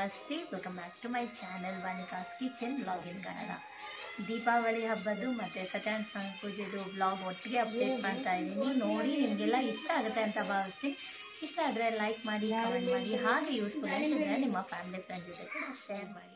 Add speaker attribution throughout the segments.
Speaker 1: ನಮಸ್ತೆ welcome back to my channel Vanika's kitchen blog in Kannada Deepavali ಹಬ್ಬದ್ದು ಮತ್ತು ಸತ್ಯನಾರಾಯಣ ಪೂಜೆದು ಬ್ಲಾಗ್ ಒಟ್ಟಿಗೆ ಅಪ್ಡೇಟ್ ಮಾಡ್ತಾ ಇದ್ದೀನಿ ನೋಡಿ ನಿಮಗೆಲ್ಲ ಇಷ್ಟ ಆಗುತ್ತೆ ಅಂತ ಭಾವಿಸ್ತೀನಿ ಇಷ್ಟ ಆದರೆ ಲೈಕ್ ಮಾಡಿ ಕಮೆಂಟ್ ಮಾಡಿ ಹಾಗೆ ಯೂಸ್ಫುಲ್ ಅನಿಸಿದ್ರೆ ನಿಮ್ಮ ಫ್ಯಾಮಿಲಿ ಫ್ರೆಂಡ್ಸ್ ಜೊತೆ ಕೂಡ ಶೇರ್ ಮಾಡಿ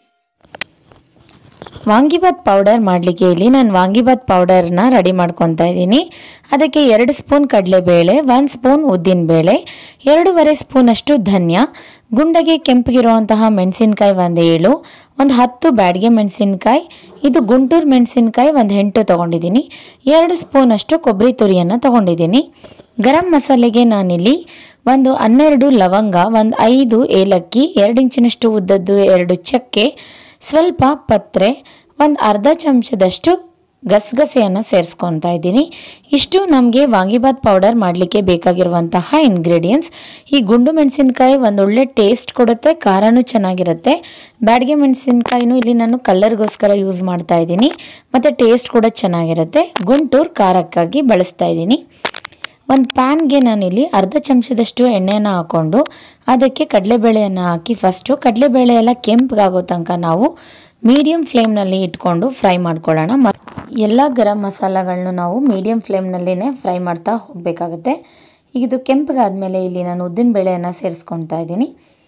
Speaker 2: ವಾಂಗಿಬಾತ್ ಪೌಡರ್ ಮಾಡಲಿಕ್ಕೆ ಇಲ್ಲಿ ನಾನು ವಾಂಗಿಬಾತ್ ಪೌಡರ್ನ ರೆಡಿ ಮಾಡ್ಕೊತಾ ಇದ್ದೀನಿ ಅದಕ್ಕೆ ಎರಡು ಸ್ಪೂನ್ ಕಡಲೆಬೇಳೆ ಒಂದು ಸ್ಪೂನ್ ಉದ್ದಿನಬೇಳೆ ಎರಡೂವರೆ ಸ್ಪೂನಷ್ಟು ಧನ್ಯ ಗುಂಡಗೆ ಕೆಂಪಗಿರುವಂತಹ ಮೆಣಸಿನ್ಕಾಯಿ ಒಂದು ಏಳು ಒಂದು ಹತ್ತು ಬ್ಯಾಡಿಗೆ ಮೆಣಸಿನ್ಕಾಯಿ ಇದು ಗುಂಟೂರು ಮೆಣಸಿನ್ಕಾಯಿ ಒಂದು ಎಂಟು ತೊಗೊಂಡಿದ್ದೀನಿ ಎರಡು ಸ್ಪೂನಷ್ಟು ಕೊಬ್ಬರಿ ತುರಿಯನ್ನು ತೊಗೊಂಡಿದ್ದೀನಿ ಗರಂ ಮಸಾಲೆಗೆ ನಾನಿಲ್ಲಿ ಒಂದು ಹನ್ನೆರಡು ಲವಂಗ ಒಂದು ಐದು ಏಲಕ್ಕಿ ಎರಡು ಇಂಚಿನಷ್ಟು ಉದ್ದದ್ದು ಎರಡು ಚಕ್ಕೆ ಸ್ವಲ್ಪ ಪತ್ರೆ ಒಂದು ಅರ್ಧ ಚಮಚದಷ್ಟು ಗಸಗಸೆಯನ್ನು ಸೇರಿಸ್ಕೊತಾ ಇದ್ದೀನಿ ಇಷ್ಟು ನಮಗೆ ವಾಂಗಿಬಾತ್ ಪೌಡರ್ ಮಾಡಲಿಕ್ಕೆ ಬೇಕಾಗಿರುವಂತಹ ಇಂಗ್ರೀಡಿಯೆಂಟ್ಸ್ ಈ ಗುಂಡು ಮೆಣಸಿನ್ಕಾಯಿ ಒಂದು ಒಳ್ಳೆ ಟೇಸ್ಟ್ ಕೊಡುತ್ತೆ ಖಾರನೂ ಚೆನ್ನಾಗಿರುತ್ತೆ ಬ್ಯಾಡಿಗೆ ಮೆಣಸಿನ್ಕಾಯಿನೂ ಇಲ್ಲಿ ನಾನು ಕಲರ್ಗೋಸ್ಕರ ಯೂಸ್ ಮಾಡ್ತಾ ಇದ್ದೀನಿ ಮತ್ತು ಟೇಸ್ಟ್ ಕೂಡ ಚೆನ್ನಾಗಿರುತ್ತೆ ಗುಂಟೂರು ಖಾರಕ್ಕಾಗಿ ಬಳಸ್ತಾ ಇದ್ದೀನಿ ಒಂದು ಪ್ಯಾನ್ಗೆ ನಾನಿಲ್ಲಿ ಅರ್ಧ ಚಮಚದಷ್ಟು ಎಣ್ಣೆಯನ್ನು ಹಾಕ್ಕೊಂಡು ಅದಕ್ಕೆ ಕಡಲೆಬೇಳೆಯನ್ನು ಹಾಕಿ ಫಸ್ಟು ಕಡಲೆಬೇಳೆ ಎಲ್ಲ ಕೆಂಪಗಾಗೋ ತನಕ ನಾವು ಮೀಡಿಯಮ್ ಫ್ಲೇಮ್ನಲ್ಲಿ ಇಟ್ಕೊಂಡು ಫ್ರೈ ಮಾಡ್ಕೊಳ್ಳೋಣ ಮ ಎಲ್ಲ ಗರಂ ಮಸಾಲಗಳನ್ನು ನಾವು ಮೀಡಿಯಮ್ ಫ್ಲೇಮ್ನಲ್ಲೇ ಫ್ರೈ ಮಾಡ್ತಾ ಹೋಗಬೇಕಾಗುತ್ತೆ ಈಗ ಇದು ಕೆಂಪಗಾದ್ಮೇಲೆ ಇಲ್ಲಿ ನಾನು ಉದ್ದಿನ ಬೇಳೆಯನ್ನು ಸೇರಿಸ್ಕೊಳ್ತಾ ಇದ್ದೀನಿ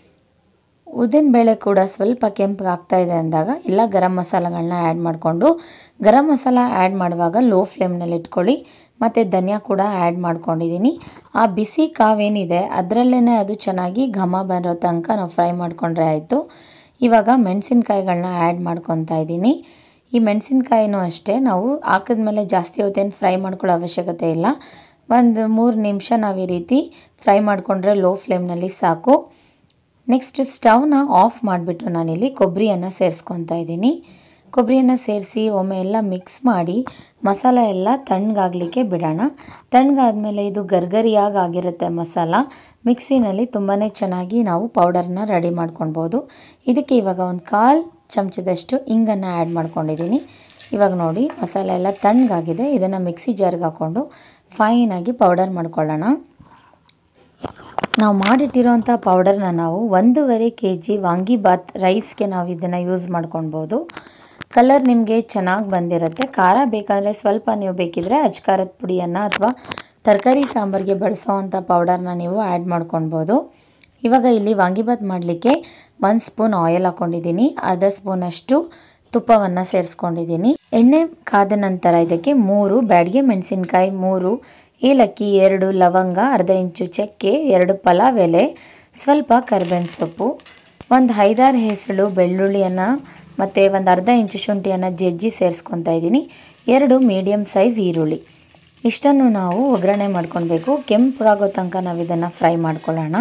Speaker 2: ಉದ್ದಿನ ಬೇಳೆ ಕೂಡ ಸ್ವಲ್ಪ ಕೆಂಪಗೆ ಆಗ್ತಾ ಇದೆ ಅಂದಾಗ ಎಲ್ಲ ಗರಂ ಮಸಾಲಗಳನ್ನ ಆ್ಯಡ್ ಮಾಡಿಕೊಂಡು ಗರಂ ಮಸಾಲ ಆ್ಯಡ್ ಮಾಡುವಾಗ ಲೋ ಫ್ಲೇಮ್ನಲ್ಲಿ ಇಟ್ಕೊಳ್ಳಿ ಮತ್ತು ಧನಿಯಾ ಕೂಡ ಆ್ಯಡ್ ಮಾಡ್ಕೊಂಡಿದ್ದೀನಿ ಆ ಬಿಸಿ ಕಾವೇನಿದೆ ಅದರಲ್ಲೇ ಅದು ಚೆನ್ನಾಗಿ ಘಮ ಬರೋ ತನಕ ನಾವು ಫ್ರೈ ಮಾಡಿಕೊಂಡ್ರೆ ಆಯಿತು ಇವಾಗ ಮೆಣಸಿನ್ಕಾಯಿಗಳನ್ನ ಆ್ಯಡ್ ಮಾಡ್ಕೊತಾ ಇದ್ದೀನಿ ಈ ಮೆಣಸಿನ್ಕಾಯಿನೂ ಅಷ್ಟೇ ನಾವು ಹಾಕಿದ್ಮೇಲೆ ಜಾಸ್ತಿ ಹೊತ್ತೇನು ಫ್ರೈ ಮಾಡ್ಕೊಳ್ಳೋ ಅವಶ್ಯಕತೆ ಇಲ್ಲ ಒಂದು ಮೂರು ನಿಮಿಷ ನಾವು ಈ ರೀತಿ ಫ್ರೈ ಮಾಡಿಕೊಂಡ್ರೆ ಲೋ ಫ್ಲೇಮ್ನಲ್ಲಿ ಸಾಕು ನೆಕ್ಸ್ಟ್ ಸ್ಟವ್ನ ಆಫ್ ಮಾಡಿಬಿಟ್ಟು ನಾನಿಲ್ಲಿ ಕೊಬ್ಬರಿಯನ್ನು ಸೇರಿಸ್ಕೊತಾ ಇದ್ದೀನಿ ಕೊಬ್ಬರಿಯನ್ನು ಸೇರಿಸಿ ಒಮ್ಮೆ ಎಲ್ಲ ಮಿಕ್ಸ್ ಮಾಡಿ ಮಸಾಲ ಎಲ್ಲ ತಣ್ಣಗಾಗಲಿಕ್ಕೆ ಬಿಡೋಣ ತಣ್ಣಗಾದ್ಮೇಲೆ ಇದು ಗರ್ಗರಿಯಾಗಿ ಆಗಿರುತ್ತೆ ಮಸಾಲ ಮಿಕ್ಸಿನಲ್ಲಿ ತುಂಬಾ ಚೆನ್ನಾಗಿ ನಾವು ಪೌಡರ್ನ ರೆಡಿ ಮಾಡ್ಕೊಳ್ಬೋದು ಇದಕ್ಕೆ ಇವಾಗ ಒಂದು ಕಾಲು ಚಮಚದಷ್ಟು ಇಂಗನ್ನು ಆ್ಯಡ್ ಮಾಡ್ಕೊಂಡಿದ್ದೀನಿ ಇವಾಗ ನೋಡಿ ಮಸಾಲ ಎಲ್ಲ ತಣ್ಣಗಾಗಿದೆ ಇದನ್ನು ಮಿಕ್ಸಿ ಜಾರ್ಗೆ ಹಾಕ್ಕೊಂಡು ಫೈನಾಗಿ ಪೌಡರ್ ಮಾಡ್ಕೊಳ್ಳೋಣ ನಾವು ಮಾಡಿಟ್ಟಿರೋಂಥ ಪೌಡರ್ನ ನಾವು ಒಂದೂವರೆ ಕೆ ಜಿ ವಾಂಗಿಬಾತ್ ರೈಸ್ಗೆ ನಾವು ಇದನ್ನು ಯೂಸ್ ಮಾಡ್ಕೊಳ್ಬೋದು ಕಲರ್ ನಿಮಗೆ ಚೆನ್ನಾಗಿ ಬಂದಿರುತ್ತೆ ಖಾರ ಬೇಕಾದರೆ ಸ್ವಲ್ಪ ನೀವು ಬೇಕಿದ್ರೆ ಅಚ್ಕಾರದ ಪುಡಿಯನ್ನು ಅಥವಾ ತರಕಾರಿ ಸಾಂಬಾರಿಗೆ ಬಳಸೋವಂಥ ಪೌಡರ್ನ ನೀವು ಆ್ಯಡ್ ಮಾಡ್ಕೊಳ್ಬೋದು ಇವಾಗ ಇಲ್ಲಿ ವಾಂಗಿಬಾತ್ ಮಾಡಲಿಕ್ಕೆ ಒಂದು ಸ್ಪೂನ್ ಆಯಿಲ್ ಹಾಕ್ಕೊಂಡಿದ್ದೀನಿ ಅರ್ಧ ಸ್ಪೂನಷ್ಟು ತುಪ್ಪವನ್ನು ಸೇರಿಸ್ಕೊಂಡಿದ್ದೀನಿ ಎಣ್ಣೆ ಕಾದ ನಂತರ ಇದಕ್ಕೆ ಮೂರು ಬ್ಯಾಡಿಗೆ ಮೆಣಸಿನ್ಕಾಯಿ ಮೂರು ಏಲಕ್ಕಿ ಎರಡು ಲವಂಗ ಅರ್ಧ ಇಂಚು ಚಕ್ಕೆ ಎರಡು ಪಲಾವ್ ಎಲೆ ಸ್ವಲ್ಪ ಕರ್ಬೇವಿನ ಸೊಪ್ಪು ಒಂದು ಐದಾರು ಹೆಸಳು ಬೆಳ್ಳುಳ್ಳಿಯನ್ನು ಮತ್ತು ಒಂದು ಅರ್ಧ ಇಂಚು ಶುಂಠಿಯನ್ನು ಜಜ್ಜಿ ಸೇರಿಸ್ಕೊತಾ ಇದ್ದೀನಿ ಎರಡು ಮೀಡಿಯಮ್ ಸೈಜ್ ಈರುಳ್ಳಿ ಇಷ್ಟನ್ನು ನಾವು ಒಗ್ಗರಣೆ ಮಾಡ್ಕೊಳ್ಬೇಕು ಕೆಂಪಗಾಗೋ ತನಕ ನಾವು ಇದನ್ನು ಫ್ರೈ ಮಾಡ್ಕೊಳ್ಳೋಣ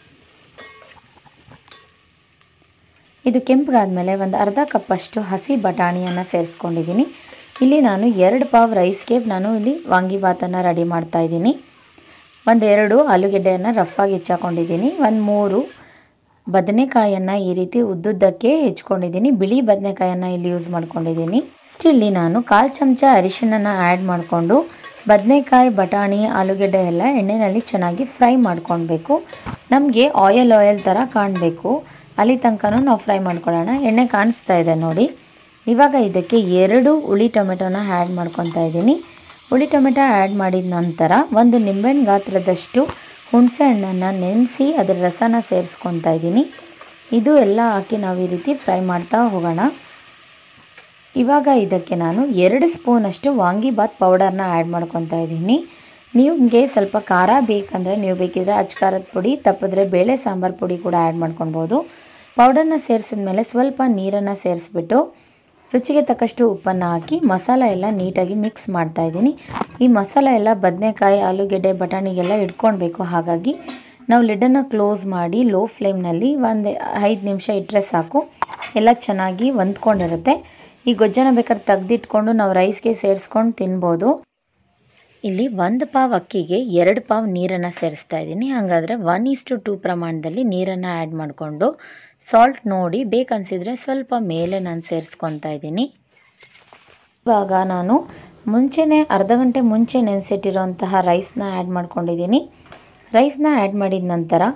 Speaker 2: ಇದು ಕೆಂಪಗಾದ್ಮೇಲೆ ಒಂದು ಅರ್ಧ ಕಪ್ಪಷ್ಟು ಹಸಿ ಬಟಾಣಿಯನ್ನು ಸೇರಿಸ್ಕೊಂಡಿದ್ದೀನಿ ಇಲ್ಲಿ ನಾನು ಎರಡು ಪಾವ್ ರೈಸ್ಗೆ ನಾನು ಇಲ್ಲಿ ವಾಂಗಿಬಾತನ್ನು ರೆಡಿ ಮಾಡ್ತಾ ಇದ್ದೀನಿ ಒಂದೆರಡು ಆಲೂಗೆಡ್ಡೆಯನ್ನು ರಫಾಗಿ ಹೆಚ್ಚಾಕೊಂಡಿದ್ದೀನಿ ಒಂದು ಮೂರು ಬದನೆಕಾಯನ್ನು ಈ ರೀತಿ ಉದ್ದುದ್ದಕ್ಕೆ ಹೆಚ್ಕೊಂಡಿದ್ದೀನಿ ಬಿಳಿ ಬದನೆಕಾಯನ್ನು ಇಲ್ಲಿ ಯೂಸ್ ಮಾಡ್ಕೊಂಡಿದ್ದೀನಿ ಸ್ಟಿಲ್ಲಿ ನಾನು ಕಾಲು ಚಮಚ ಅರಿಶಿಣನ ಆ್ಯಡ್ ಮಾಡಿಕೊಂಡು ಬದನೆಕಾಯಿ ಬಟಾಣಿ ಆಲೂಗೆಡ್ಡೆ ಎಲ್ಲ ಎಣ್ಣೆಯಲ್ಲಿ ಚೆನ್ನಾಗಿ ಫ್ರೈ ಮಾಡ್ಕೊಳ್ಬೇಕು ನಮಗೆ ಆಯಲ್ ಆಯಲ್ ಥರ ಕಾಣಬೇಕು ಅಲ್ಲಿ ತನಕನೂ ನಾವು ಫ್ರೈ ಮಾಡ್ಕೊಳ್ಳೋಣ ಎಣ್ಣೆ ಕಾಣಿಸ್ತಾ ಇದೆ ನೋಡಿ ಇವಾಗ ಇದಕ್ಕೆ ಎರಡು ಹುಳಿ ಟೊಮೆಟೊನ ಆ್ಯಡ್ ಮಾಡ್ಕೊತಾ ಇದ್ದೀನಿ ಹುಳಿ ಟೊಮೆಟೊ ಆ್ಯಡ್ ಮಾಡಿದ ನಂತರ ಒಂದು ನಿಂಬೆಹಣ್ಣು ಗಾತ್ರದಷ್ಟು ಹುಣಸೆ ಹಣ್ಣನ್ನು ನೆನೆಸಿ ಅದರ ರಸನ ಸೇರಿಸ್ಕೊತಾ ಇದ್ದೀನಿ ಇದು ಎಲ್ಲ ಹಾಕಿ ನಾವು ಈ ರೀತಿ ಫ್ರೈ ಮಾಡ್ತಾ ಹೋಗೋಣ ಇವಾಗ ಇದಕ್ಕೆ ನಾನು ಎರಡು ಸ್ಪೂನಷ್ಟು ವಾಂಗಿಬಾತ್ ಪೌಡರ್ನ ಆ್ಯಡ್ ಮಾಡ್ಕೊತಾ ಇದ್ದೀನಿ ನಿಮಗೆ ಸ್ವಲ್ಪ ಖಾರ ಬೇಕಂದರೆ ನೀವು ಬೇಕಿದ್ರೆ ಅಚ್ಕಾರದ ಪುಡಿ ತಪ್ಪಿದ್ರೆ ಬೇಳೆ ಸಾಂಬಾರು ಪುಡಿ ಕೂಡ ಆ್ಯಡ್ ಮಾಡ್ಕೊಳ್ಬೋದು ಪೌಡರ್ನ ಸೇರಿಸಿದ ಮೇಲೆ ಸ್ವಲ್ಪ ನೀರನ್ನು ಸೇರಿಸ್ಬಿಟ್ಟು ರುಚಿಗೆ ತಕ್ಕಷ್ಟು ಉಪ್ಪನ್ನು ಹಾಕಿ ಮಸಾಲ ಎಲ್ಲ ನೀಟಾಗಿ ಮಿಕ್ಸ್ ಮಾಡ್ತಾ ಇದ್ದೀನಿ ಈ ಮಸಾಲ ಎಲ್ಲ ಬದನೆಕಾಯಿ ಆಲೂಗೆಡ್ಡೆ ಬಟಾಣಿಗೆಲ್ಲ ಇಟ್ಕೊಳ್ಬೇಕು ಹಾಗಾಗಿ ನಾವು ಲಿಡನ್ನು ಕ್ಲೋಸ್ ಮಾಡಿ ಲೋ ಫ್ಲೇಮ್ನಲ್ಲಿ ಒಂದು ಐದು ನಿಮಿಷ ಇಟ್ಟರೆ ಸಾಕು ಎಲ್ಲ ಚೆನ್ನಾಗಿ ಹೊಂದ್ಕೊಂಡಿರುತ್ತೆ ಈ ಗೊಜ್ಜನ ಬೇಕಾದ್ರೆ ತೆಗ್ದಿಟ್ಕೊಂಡು ನಾವು ರೈಸ್ಗೆ ಸೇರಿಸ್ಕೊಂಡು ತಿನ್ಬೋದು ಇಲ್ಲಿ ಒಂದು ಪಾವ್ ಅಕ್ಕಿಗೆ ಎರಡು ಪಾವ್ ನೀರನ್ನು ಸೇರಿಸ್ತಾ ಇದ್ದೀನಿ ಹಾಗಾದರೆ ಒನ್ ಇಸ್ಟು ಟೂ ಪ್ರಮಾಣದಲ್ಲಿ ನೀರನ್ನು ಆ್ಯಡ್ ಮಾಡಿಕೊಂಡು ಸಾಲ್ಟ್ ನೋಡಿ ಬೇಕನ್ಸಿದ್ರೆ ಸ್ವಲ್ಪ ಮೇಲೆ ನಾನು ಸೇರಿಸ್ಕೊತಾ ಇದ್ದೀನಿ ಇವಾಗ ನಾನು ಮುಂಚೆನೇ ಅರ್ಧ ಗಂಟೆ ಮುಂಚೆ ನೆನೆಸಿಟ್ಟಿರೋಂತಹ ರೈಸ್ನ ಆ್ಯಡ್ ಮಾಡ್ಕೊಂಡಿದ್ದೀನಿ ರೈಸ್ನ ಆ್ಯಡ್ ಮಾಡಿದ ನಂತರ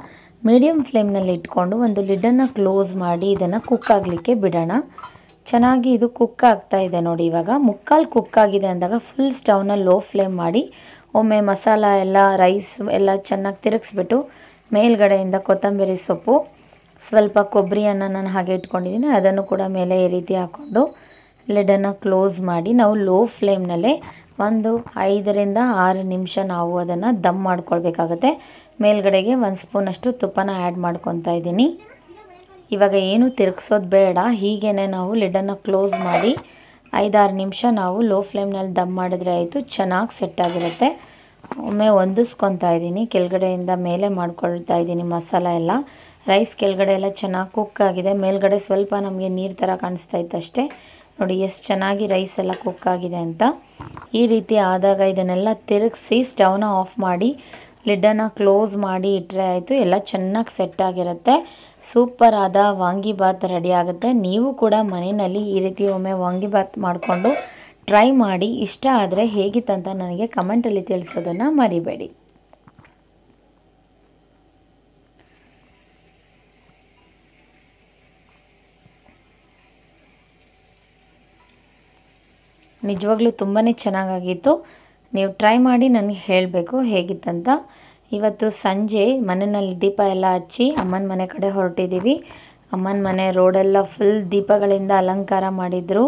Speaker 2: ಮೀಡಿಯಮ್ ಫ್ಲೇಮ್ನಲ್ಲಿ ಇಟ್ಕೊಂಡು ಒಂದು ಲಿಡ್ಡನ್ನು ಕ್ಲೋಸ್ ಮಾಡಿ ಇದನ್ನು ಕುಕ್ ಆಗಲಿಕ್ಕೆ ಬಿಡೋಣ ಚೆನ್ನಾಗಿ ಇದು ಕುಕ್ ಆಗ್ತಾ ಇದೆ ನೋಡಿ ಇವಾಗ ಮುಕ್ಕಾಲು ಕುಕ್ ಆಗಿದೆ ಅಂದಾಗ ಫುಲ್ ಸ್ಟವ್ನ ಲೋ ಫ್ಲೇಮ್ ಮಾಡಿ ಒಮ್ಮೆ ಮಸಾಲ ಎಲ್ಲ ರೈಸ್ ಎಲ್ಲ ಚೆನ್ನಾಗಿ ತಿರುಗಿಸ್ಬಿಟ್ಟು ಮೇಲ್ಗಡೆಯಿಂದ ಕೊತ್ತಂಬರಿ ಸೊಪ್ಪು ಸ್ವಲ್ಪ ಕೊಬ್ಬರಿಯನ್ನು ನಾನು ಹಾಗೆ ಇಟ್ಕೊಂಡಿದ್ದೀನಿ ಅದನ್ನು ಕೂಡ ಮೇಲೆ ಈ ರೀತಿ ಹಾಕ್ಕೊಂಡು ಲಿಡನ್ನು ಕ್ಲೋಸ್ ಮಾಡಿ ನಾವು ಲೋ ಫ್ಲೇಮ್ನಲ್ಲೇ ಒಂದು ಐದರಿಂದ ಆರು ನಿಮಿಷ ನಾವು ಅದನ್ನು ದಮ್ ಮಾಡ್ಕೊಳ್ಬೇಕಾಗತ್ತೆ ಮೇಲ್ಗಡೆಗೆ ಒಂದು ಸ್ಪೂನಷ್ಟು ತುಪ್ಪನ ಆ್ಯಡ್ ಮಾಡ್ಕೊತಾ ಇದ್ದೀನಿ ಇವಾಗ ಏನು ತಿರುಗಿಸೋದು ಬೇಡ ಹೀಗೇ ನಾವು ಲಿಡನ್ನು ಕ್ಲೋಸ್ ಮಾಡಿ ಐದಾರು ನಿಮಿಷ ನಾವು ಲೋ ಫ್ಲೇಮ್ನಲ್ಲಿ ದಮ್ ಮಾಡಿದ್ರೆ ಆಯಿತು ಚೆನ್ನಾಗಿ ಸೆಟ್ ಆಗಿರುತ್ತೆ ಒಮ್ಮೆ ಹೊಂದಿಸ್ಕೊತಾ ಇದ್ದೀನಿ ಕೆಳಗಡೆಯಿಂದ ಮೇಲೆ ಮಾಡ್ಕೊಳ್ತಾ ಇದ್ದೀನಿ ಮಸಾಲ ಎಲ್ಲ ರೈಸ್ ಕೆಳಗಡೆ ಎಲ್ಲ ಚೆನ್ನಾಗಿ ಕುಕ್ ಆಗಿದೆ ಮೇಲ್ಗಡೆ ಸ್ವಲ್ಪ ನಮಗೆ ನೀರು ಥರ ಕಾಣಿಸ್ತಾ ಇತ್ತು ಅಷ್ಟೇ ನೋಡಿ ಎಷ್ಟು ಚೆನ್ನಾಗಿ ರೈಸ್ ಎಲ್ಲ ಕುಕ್ ಆಗಿದೆ ಅಂತ ಈ ರೀತಿ ಆದಾಗ ಇದನ್ನೆಲ್ಲ ತಿರುಗಿಸಿ ಸ್ಟವ್ನ ಆಫ್ ಮಾಡಿ ಲಿಡ್ಡನ್ನು ಕ್ಲೋಸ್ ಮಾಡಿ ಇಟ್ಟರೆ ಆಯಿತು ಎಲ್ಲ ಚೆನ್ನಾಗಿ ಸೆಟ್ ಆಗಿರುತ್ತೆ ಸೂಪರ್ ಆದ ವಾಂಗಿಬಾತ್ ರೆಡಿ ಆಗುತ್ತೆ ನೀವು ಕೂಡ ಮನೆಯಲ್ಲಿ ಈ ರೀತಿ ಒಮ್ಮೆ ವಾಂಗಿಬಾತ್ ಮಾಡಿಕೊಂಡು ಟ್ರೈ ಮಾಡಿ ಇಷ್ಟ ಆದರೆ ಹೇಗಿತ್ತಂತ ನನಗೆ ಕಮೆಂಟಲ್ಲಿ ತಿಳಿಸೋದನ್ನು ಮರಿಬೇಡಿ ನಿಜವಾಗ್ಲೂ ತುಂಬಾ ಚೆನ್ನಾಗಾಗಿತ್ತು ನೀವು ಟ್ರೈ ಮಾಡಿ ನನಗೆ ಹೇಳಬೇಕು ಹೇಗಿತ್ತಂತ ಇವತ್ತು ಸಂಜೆ ಮನೆಯಲ್ಲಿ ದೀಪ ಎಲ್ಲ ಹಚ್ಚಿ ಅಮ್ಮನ ಮನೆ ಕಡೆ ಹೊರಟಿದ್ದೀವಿ ಅಮ್ಮನ ಮನೆ ರೋಡೆಲ್ಲ ಫುಲ್ ದೀಪಗಳಿಂದ ಅಲಂಕಾರ ಮಾಡಿದರು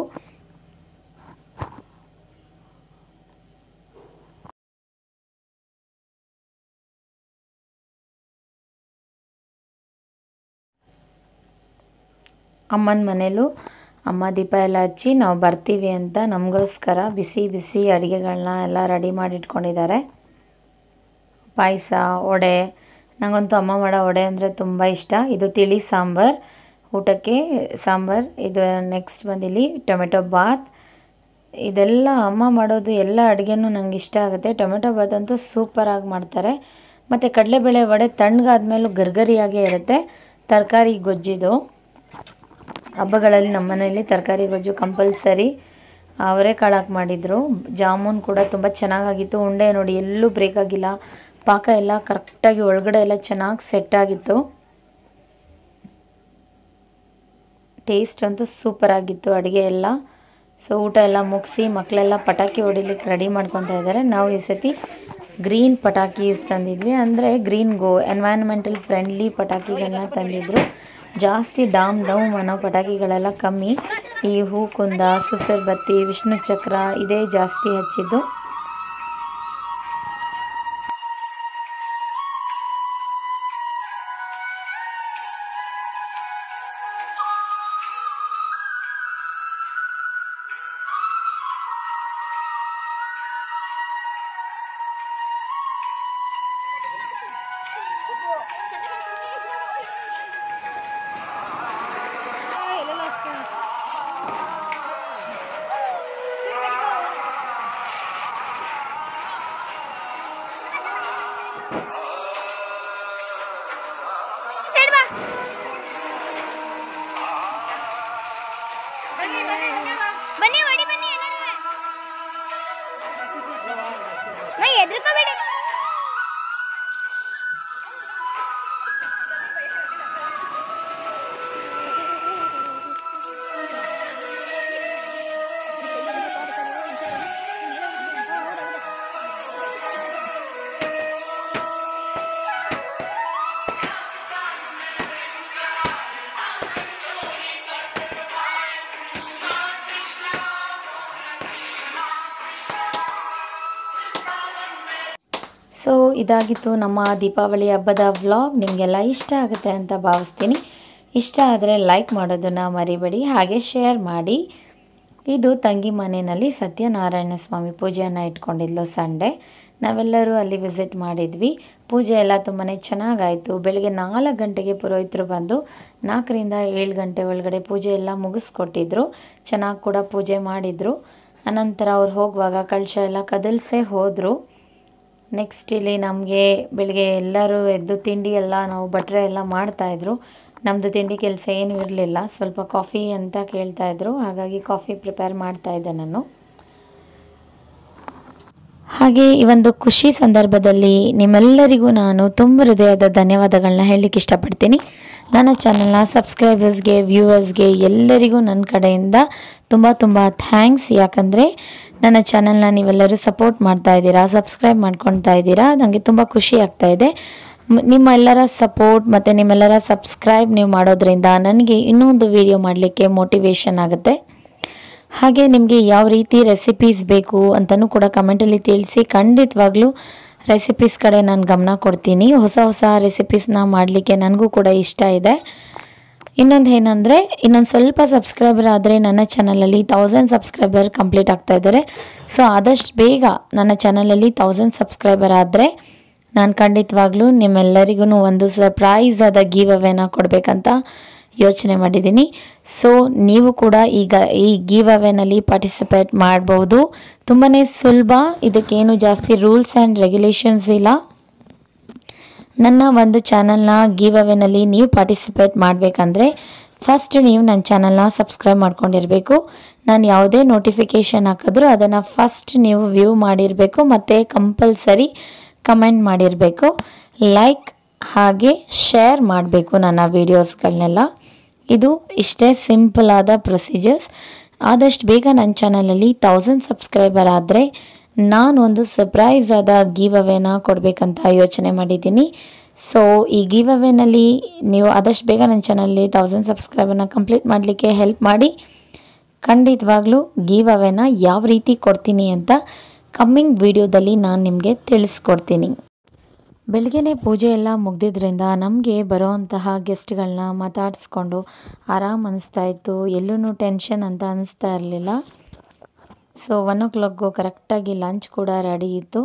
Speaker 2: ಅಮ್ಮನ ಮನೇಲೂ ಅಮ್ಮ ದೀಪ ಎಲ್ಲ ಹಚ್ಚಿ ನಾವು ಬರ್ತೀವಿ ಅಂತ ನಮಗೋಸ್ಕರ ಬಿಸಿ ಬಿಸಿ ಅಡುಗೆಗಳನ್ನ ಎಲ್ಲ ರೆಡಿ ಮಾಡಿ ಇಟ್ಕೊಂಡಿದ್ದಾರೆ ಪಾಯಸ ವಡೆ ನನಗಂತೂ ಅಮ್ಮ ಮಾಡೋ ವಡೆ ಅಂದರೆ ತುಂಬ ಇಷ್ಟ ಇದು ತಿಳಿ ಸಾಂಬಾರ್ ಊಟಕ್ಕೆ ಸಾಂಬಾರ್ ಇದು ನೆಕ್ಸ್ಟ್ ಬಂದಿಲ್ಲಿ ಟೊಮೆಟೊ ಬಾತ್ ಇದೆಲ್ಲ ಅಮ್ಮ ಮಾಡೋದು ಎಲ್ಲ ಅಡುಗೆನೂ ನಂಗೆ ಇಷ್ಟ ಆಗುತ್ತೆ ಟೊಮೆಟೊ ಬಾತ್ ಅಂತೂ ಸೂಪರಾಗಿ ಮಾಡ್ತಾರೆ ಮತ್ತು ಕಡಲೆಬೇಳೆ ವಡೆ ತಣ್ಣಗಾದ್ಮೇಲೂ ಗರ್ಗರಿಯಾಗೇ ಇರುತ್ತೆ ತರಕಾರಿ ಗೊಜ್ಜಿದು ಹಬ್ಬಗಳಲ್ಲಿ ನಮ್ಮ ಮನೆಯಲ್ಲಿ ತರಕಾರಿ ಗೊಜ್ಜು ಕಂಪಲ್ಸರಿ ಅವರೆಕಾಳು ಹಾಕಿ ಮಾಡಿದರು ಜಾಮೂನ್ ಕೂಡ ತುಂಬ ಚೆನ್ನಾಗಾಗಿತ್ತು ಉಂಡೆ ನೋಡಿ ಎಲ್ಲೂ ಬ್ರೇಕ್ ಆಗಿಲ್ಲ ಪಾಕ ಎಲ್ಲ ಕರೆಕ್ಟಾಗಿ ಒಳಗಡೆ ಎಲ್ಲ ಚೆನ್ನಾಗಿ ಸೆಟ್ ಆಗಿತ್ತು ಟೇಸ್ಟ್ ಅಂತೂ ಸೂಪರ್ ಆಗಿತ್ತು ಅಡುಗೆ ಎಲ್ಲ ಸೊ ಊಟ ಎಲ್ಲ ಮುಗಿಸಿ ಮಕ್ಕಳೆಲ್ಲ ಪಟಾಕಿ ಹೊಡಿಲಿಕ್ಕೆ ರೆಡಿ ಮಾಡ್ಕೊತಾ ಇದ್ದಾರೆ ನಾವು ಈ ಸತಿ ಗ್ರೀನ್ ಪಟಾಕೀಸ್ ತಂದಿದ್ವಿ ಅಂದರೆ ಗ್ರೀನ್ ಗೋ ಎನ್ವೈರ್ನ್ಮೆಂಟಲ್ ಫ್ರೆಂಡ್ಲಿ ಪಟಾಕಿಗಳನ್ನ ತಂದಿದ್ರು ಜಾಸ್ತಿ ಡಾಮ್ ಡೌಮ್ ಅನ್ನೋ ಪಟಾಕಿಗಳೆಲ್ಲ ಕಮ್ಮಿ ಈ ಹೂಕುಂದ ಸುಸರ್ ಬತ್ತಿ ವಿಷ್ಣು ಚಕ್ರ ಇದೇ ಜಾಸ್ತಿ ಹಚ್ಚಿದ್ದು
Speaker 3: ಬನ್ನಿ ಹೊಡಿ ಬನ್ನಿ ಎಲ್ಲರೂ ಮೈ ಎದ್ರಕೋಬೇಡಿ
Speaker 2: ಸೊ ಇದಾಗಿತ್ತು ನಮ್ಮ ದೀಪಾವಳಿ ಹಬ್ಬದ ವ್ಲಾಗ್ ನಿಮಗೆಲ್ಲ ಇಷ್ಟ ಆಗುತ್ತೆ ಅಂತ ಭಾವಿಸ್ತೀನಿ ಇಷ್ಟ ಆದರೆ ಲೈಕ್ ಮಾಡೋದನ್ನು ಮರಿಬೇಡಿ ಹಾಗೆ ಶೇರ್ ಮಾಡಿ ಇದು ತಂಗಿ ಮನೆಯಲ್ಲಿ ಸತ್ಯನಾರಾಯಣ ಸ್ವಾಮಿ ಪೂಜೆಯನ್ನು ಇಟ್ಕೊಂಡಿದ್ಲು ಸಂಡೇ ನಾವೆಲ್ಲರೂ ಅಲ್ಲಿ ವಿಸಿಟ್ ಮಾಡಿದ್ವಿ ಪೂಜೆ ಎಲ್ಲ ತುಂಬಾ ಚೆನ್ನಾಗಾಯಿತು ಬೆಳಗ್ಗೆ ನಾಲ್ಕು ಗಂಟೆಗೆ ಪುರೋಹಿತರು ಬಂದು ನಾಲ್ಕರಿಂದ ಏಳು ಗಂಟೆ ಒಳಗಡೆ ಪೂಜೆ ಎಲ್ಲ ಮುಗಿಸ್ಕೊಟ್ಟಿದ್ರು ಚೆನ್ನಾಗಿ ಕೂಡ ಪೂಜೆ ಮಾಡಿದರು ಅನಂತರ ಅವ್ರು ಹೋಗುವಾಗ ಕಳಶ ಎಲ್ಲ ಕದಲ್ಸೇ ಹೋದರು ನೆಕ್ಸ್ಟ್ ಇಲ್ಲಿ ನಮಗೆ ಬೆಳಿಗ್ಗೆ ಎಲ್ಲರೂ ಎದ್ದು ತಿಂಡಿ ಎಲ್ಲ ನಾವು ಭಟ್ರೆ ಎಲ್ಲ ಮಾಡ್ತಾಯಿದ್ರು ನಮ್ಮದು ತಿಂಡಿ ಕೆಲಸ ಏನೂ ಇರಲಿಲ್ಲ ಸ್ವಲ್ಪ ಕಾಫಿ ಅಂತ ಕೇಳ್ತಾಯಿದ್ರು ಹಾಗಾಗಿ ಕಾಫಿ ಪ್ರಿಪೇರ್ ಮಾಡ್ತಾಯಿದ್ದೆ ನಾನು ಹಾಗೆ ಈ ಒಂದು ಖುಷಿ ಸಂದರ್ಭದಲ್ಲಿ ನಿಮ್ಮೆಲ್ಲರಿಗೂ ನಾನು ತುಂಬ ಹೃದಯದ ಧನ್ಯವಾದಗಳನ್ನ ಹೇಳಲಿಕ್ಕೆ ಇಷ್ಟಪಡ್ತೀನಿ ನನ್ನ ಚಾನಲ್ನ ಸಬ್ಸ್ಕ್ರೈಬರ್ಸ್ಗೆ ವ್ಯೂವರ್ಸ್ಗೆ ಎಲ್ಲರಿಗೂ ನನ್ನ ಕಡೆಯಿಂದ ತುಂಬ ತುಂಬ ಥ್ಯಾಂಕ್ಸ್ ಯಾಕಂದರೆ ನನ್ನ ಚಾನಲ್ನ ನೀವೆಲ್ಲರೂ ಸಪೋರ್ಟ್ ಮಾಡ್ತಾ ಇದ್ದೀರಾ ಸಬ್ಸ್ಕ್ರೈಬ್ ಮಾಡ್ಕೊಳ್ತಾ ಇದ್ದೀರಾ ನನಗೆ ತುಂಬ ಖುಷಿ ಆಗ್ತಾ ಇದೆ ಮ್- ನಿಮ್ಮ ಎಲ್ಲರ ಸಪೋರ್ಟ್ ಮತ್ತು ನಿಮ್ಮೆಲ್ಲರ ಸಬ್ಸ್ಕ್ರೈಬ್ ನೀವು ಮಾಡೋದ್ರಿಂದ ನನಗೆ ಇನ್ನೊಂದು ವಿಡಿಯೋ ಮಾಡಲಿಕ್ಕೆ ಮೋಟಿವೇಶನ್ ಆಗುತ್ತೆ ಹಾಗೆ ನಿಮಗೆ ಯಾವ ರೀತಿ ರೆಸಿಪೀಸ್ ಬೇಕು ಅಂತಲೂ ಕೂಡ ಕಮೆಂಟಲ್ಲಿ ತಿಳಿಸಿ ಖಂಡಿತವಾಗ್ಲೂ ರೆಸಿಪೀಸ್ ಕಡೆ ನಾನು ಗಮನ ಕೊಡ್ತೀನಿ ಹೊಸ ಹೊಸ ರೆಸಿಪೀಸ್ನ ಮಾಡಲಿಕ್ಕೆ ನನಗೂ ಕೂಡ ಇಷ್ಟ ಇದೆ ಇನ್ನೊಂದು ಏನಂದರೆ ಇನ್ನೊಂದು ಸ್ವಲ್ಪ ಸಬ್ಸ್ಕ್ರೈಬರ್ ಆದರೆ ನನ್ನ ಚಾನಲಲ್ಲಿ ತೌಸಂಡ್ ಸಬ್ಸ್ಕ್ರೈಬರ್ ಕಂಪ್ಲೀಟ್ ಆಗ್ತಾ ಇದ್ದಾರೆ ಸೊ ಆದಷ್ಟು ಬೇಗ ನನ್ನ ಚಾನಲಲ್ಲಿ ತೌಸಂಡ್ ಸಬ್ಸ್ಕ್ರೈಬರ್ ಆದರೆ ನಾನು ಖಂಡಿತವಾಗ್ಲೂ ನಿಮ್ಮೆಲ್ಲರಿಗೂ ಒಂದು ಸರ್ಪ್ರೈಸ್ ಆದ ಗೀವ್ ಅವೇನ ಕೊಡಬೇಕಂತ ಯೋಚನೆ ಮಾಡಿದ್ದೀನಿ ಸೊ ನೀವು ಕೂಡ ಈಗ ಈ ಗೀವ್ ಅವೇನಲ್ಲಿ ಪಾರ್ಟಿಸಿಪೇಟ್ ಮಾಡ್ಬೋದು ತುಂಬಾ ಸುಲಭ ಇದಕ್ಕೇನು ಜಾಸ್ತಿ ರೂಲ್ಸ್ ಆ್ಯಂಡ್ ರೆಗ್ಯುಲೇಷನ್ಸ್ ಇಲ್ಲ ನನ್ನ ಒಂದು ಚಾನಲ್ನ ಗಿವ್ ಅವೇನಲ್ಲಿ ನೀವು ಪಾರ್ಟಿಸಿಪೇಟ್ ಮಾಡಬೇಕಂದ್ರೆ ಫಸ್ಟ್ ನೀವು ನನ್ನ ಚಾನಲ್ನ ಸಬ್ಸ್ಕ್ರೈಬ್ ಮಾಡ್ಕೊಂಡಿರಬೇಕು ನಾನು ಯಾವುದೇ ನೋಟಿಫಿಕೇಷನ್ ಹಾಕಿದ್ರೂ ಅದನ್ನು ಫಸ್ಟ್ ನೀವು ವ್ಯೂ ಮಾಡಿರಬೇಕು ಮತ್ತು ಕಂಪಲ್ಸರಿ ಕಮೆಂಟ್ ಮಾಡಿರಬೇಕು ಲೈಕ್ ಹಾಗೆ ಶೇರ್ ಮಾಡಬೇಕು ನನ್ನ ವೀಡಿಯೋಸ್ಗಳನ್ನೆಲ್ಲ ಇದು ಇಷ್ಟೇ ಸಿಂಪಲ್ ಆದ ಪ್ರೊಸೀಜರ್ಸ್ ಆದಷ್ಟು ಬೇಗ ನನ್ನ ಚಾನಲಲ್ಲಿ ತೌಸಂಡ್ ಸಬ್ಸ್ಕ್ರೈಬರ್ ಆದರೆ ನಾನು ಒಂದು ಸರ್ಪ್ರೈಸ್ ಆದ ಗಿವ್ ಅವೇನ ಕೊಡಬೇಕಂತ ಯೋಚನೆ ಮಾಡಿದ್ದೀನಿ ಸೊ ಈ ಗಿವ್ ಅವೇನಲ್ಲಿ ನೀವು ಆದಷ್ಟು ಬೇಗ ನನ್ನ ಚಾನಲ್ಲಿ ತೌಸಂಡ್ ಸಬ್ಸ್ಕ್ರೈಬರ್ನ ಕಂಪ್ಲೀಟ್ ಮಾಡಲಿಕ್ಕೆ ಹೆಲ್ಪ್ ಮಾಡಿ ಖಂಡಿತವಾಗ್ಲೂ ಗಿವ್ ಅವೇನ ಯಾವ ರೀತಿ ಕೊಡ್ತೀನಿ ಅಂತ ಕಮ್ಮಿಂಗ್ ವಿಡಿಯೋದಲ್ಲಿ ನಾನು ನಿಮಗೆ ತಿಳಿಸ್ಕೊಡ್ತೀನಿ ಬೆಳಗ್ಗೆನೇ ಪೂಜೆ ಎಲ್ಲ ಮುಗ್ದಿದ್ರಿಂದ ನಮಗೆ ಬರೋವಂತಹ ಗೆಸ್ಟ್ಗಳನ್ನ ಮಾತಾಡಿಸ್ಕೊಂಡು ಆರಾಮ್ ಅನಿಸ್ತಾ ಇತ್ತು ಎಲ್ಲೂ ಟೆನ್ಷನ್ ಅಂತ ಅನಿಸ್ತಾ ಇರಲಿಲ್ಲ ಸೊ ಒನ್ ಓ ಕ್ಲಾಕ್ಗೂ ಕರೆಕ್ಟಾಗಿ ಲಂಚ್ ಕೂಡ ರೆಡಿ ಇತ್ತು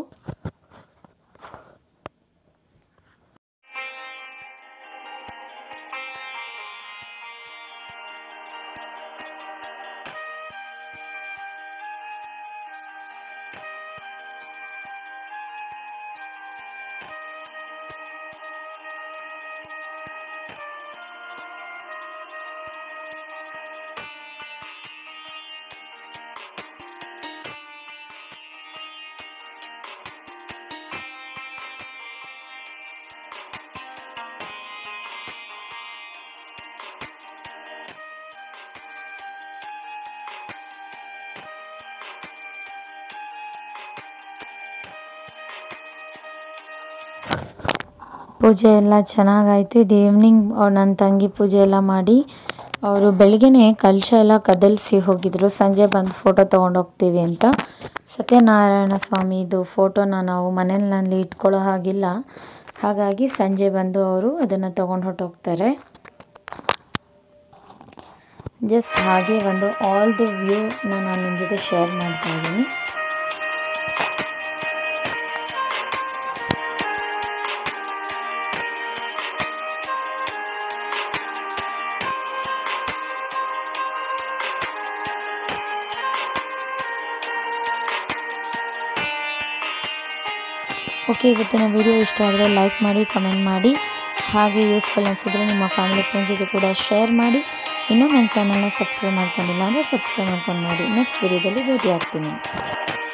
Speaker 2: ಪೂಜೆ ಎಲ್ಲ ಚೆನ್ನಾಗಾಯಿತು ಇದು ಈವ್ನಿಂಗ್ ನನ್ನ ತಂಗಿ ಪೂಜೆ ಎಲ್ಲ ಮಾಡಿ ಅವರು ಬೆಳಗ್ಗೆನೆ ಕಲಶ ಎಲ್ಲ ಕದಲಿಸಿ ಹೋಗಿದ್ರು ಸಂಜೆ ಬಂದು ಫೋಟೋ ತೊಗೊಂಡು ಹೋಗ್ತೀವಿ ಅಂತ ಸತ್ಯನಾರಾಯಣ ಸ್ವಾಮಿದು ಫೋಟೋನ ನಾವು ಮನೆಯಲ್ಲಿ ಇಟ್ಕೊಳ್ಳೋ ಹಾಗಿಲ್ಲ ಹಾಗಾಗಿ ಸಂಜೆ ಬಂದು ಅವರು ಅದನ್ನು ತೊಗೊಂಡು ಹೊರಟೋಗ್ತಾರೆ ಜಸ್ಟ್ ಹಾಗೆ ಒಂದು ಆಲ್ ದಿ ವ್ಯೂನ ನಾನು ನಿಮ್ಮ ಜೊತೆ ಶೇರ್ ಮಾಡ್ತಾ ಇದ್ದೀನಿ ಓಕೆ ಇವತ್ತಿನ ವಿಡಿಯೋ ಇಷ್ಟ ಆದರೆ ಲೈಕ್ ಮಾಡಿ ಕಮೆಂಟ್ ಮಾಡಿ ಹಾಗೆ ಯೂಸ್ಫುಲ್ ಅನಿಸಿದ್ರೆ ನಿಮ್ಮ ಫ್ಯಾಮಿಲಿ ಫ್ರೆಂಡ್ಸ್ ಜೊತೆ ಕೂಡ ಶೇರ್ ಮಾಡಿ ಇನ್ನೂ ನನ್ನ ಚಾನಲ್ನ ಸಬ್ಸ್ಕ್ರೈಬ್ ಮಾಡ್ಕೊಂಡಿಲ್ಲ ಅಂದರೆ ಸಬ್ಸ್ಕ್ರೈಬ್ ಮಾಡ್ಕೊಂಡು ನೋಡಿ ನೆಕ್ಸ್ಟ್ ವಿಡಿಯೋದಲ್ಲಿ ಭೇಟಿ ಆಗ್ತೀನಿ